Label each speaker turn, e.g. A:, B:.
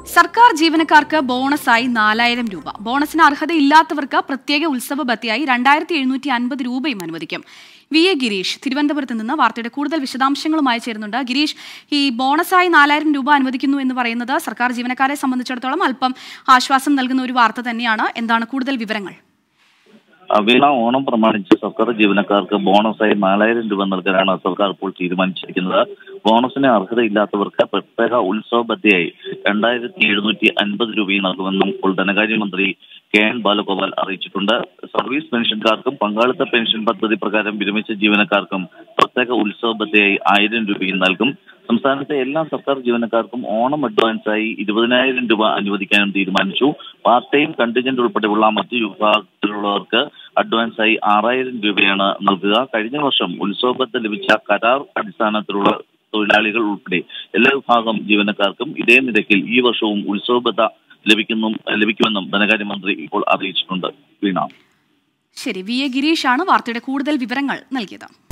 A: സർക്കാർ ജീവനക്കാർക്ക് ബോണസായി നാലായിരം രൂപ ബോണസിന് അർഹതയില്ലാത്തവർക്ക് പ്രത്യേക ഉത്സവ ബത്തിയായി രണ്ടായിരത്തി എഴുന്നൂറ്റി അൻപത് രൂപയും അനുവദിക്കും വി എ ഗിരീഷ് തിരുവനന്തപുരത്ത് നിന്ന് വാർത്തയുടെ കൂടുതൽ വിശദാംശങ്ങളുമായി ചേരുന്നുണ്ട് ഗിരീഷ് ഈ ബോണസായി നാലായിരം രൂപ അനുവദിക്കുന്നു എന്ന് പറയുന്നത് സർക്കാർ ജീവനക്കാരെ സംബന്ധിച്ചിടത്തോളം അല്പം ആശ്വാസം നൽകുന്ന ഒരു വാർത്ത തന്നെയാണ് എന്താണ് കൂടുതൽ വിവരങ്ങൾ
B: വീണ ഓണം പ്രമാണിച്ച് സർക്കാർ ജീവനക്കാർക്ക് ബോണസായി നാലായിരം രൂപ നൽകാനാണ് സർക്കാർ ഇപ്പോൾ തീരുമാനിച്ചിരിക്കുന്നത് ബോണസിന് അർഹതയില്ലാത്തവർക്ക് പ്രത്യേക ഉത്സവ ബദ്ധയായി രണ്ടായിരത്തി എഴുന്നൂറ്റി അൻപത് രൂപയും നൽകുമെന്നും ഇപ്പോൾ ധനകാര്യമന്ത്രി കെ എൻ ബാലഗോപാൽ അറിയിച്ചിട്ടുണ്ട് സർവീസ് പെൻഷൻകാർക്കും പങ്കാളിത്ത പെൻഷൻ പദ്ധതി പ്രകാരം വിരമിച്ച ജീവനക്കാർക്കും പ്രത്യേക ഉത്സവ ബദ്ധയായി ആയിരം രൂപയും നൽകും സംസ്ഥാനത്തെ എല്ലാ സർക്കാർ ജീവനക്കാർക്കും ഓണം അഡ്വാൻസായി ഇരുപതിനായിരം രൂപ അനുവദിക്കാനും തീരുമാനിച്ചു പാർട്ട് ടൈം കണ്ടിജന്റ് ഉൾപ്പെടെയുള്ള മറ്റു വിഭാഗത്തിലുള്ളവർക്ക് അഡ്വാൻസായി ആറായിരം രൂപയാണ് നൽകുക കഴിഞ്ഞ വർഷം ഉത്സവബദ്ധ ലഭിച്ച കരാർ അടിസ്ഥാനത്തിലുള്ള തൊഴിലാളികൾ ഉൾപ്പെടെ എല്ലാ വിഭാഗം ജീവനക്കാർക്കും ഇതേ നിരക്കിൽ ഈ വർഷവും ഉത്സവബദ്ധ ലഭിക്കുന്നു ലഭിക്കുമെന്നും ധനകാര്യമന്ത്രി ഇപ്പോൾ അറിയിച്ചിട്ടുണ്ട് വീണ
A: ശരി വി എ ഗിരീഷാണ് വാർത്തയുടെ കൂടുതൽ വിവരങ്ങൾ നൽകിയത്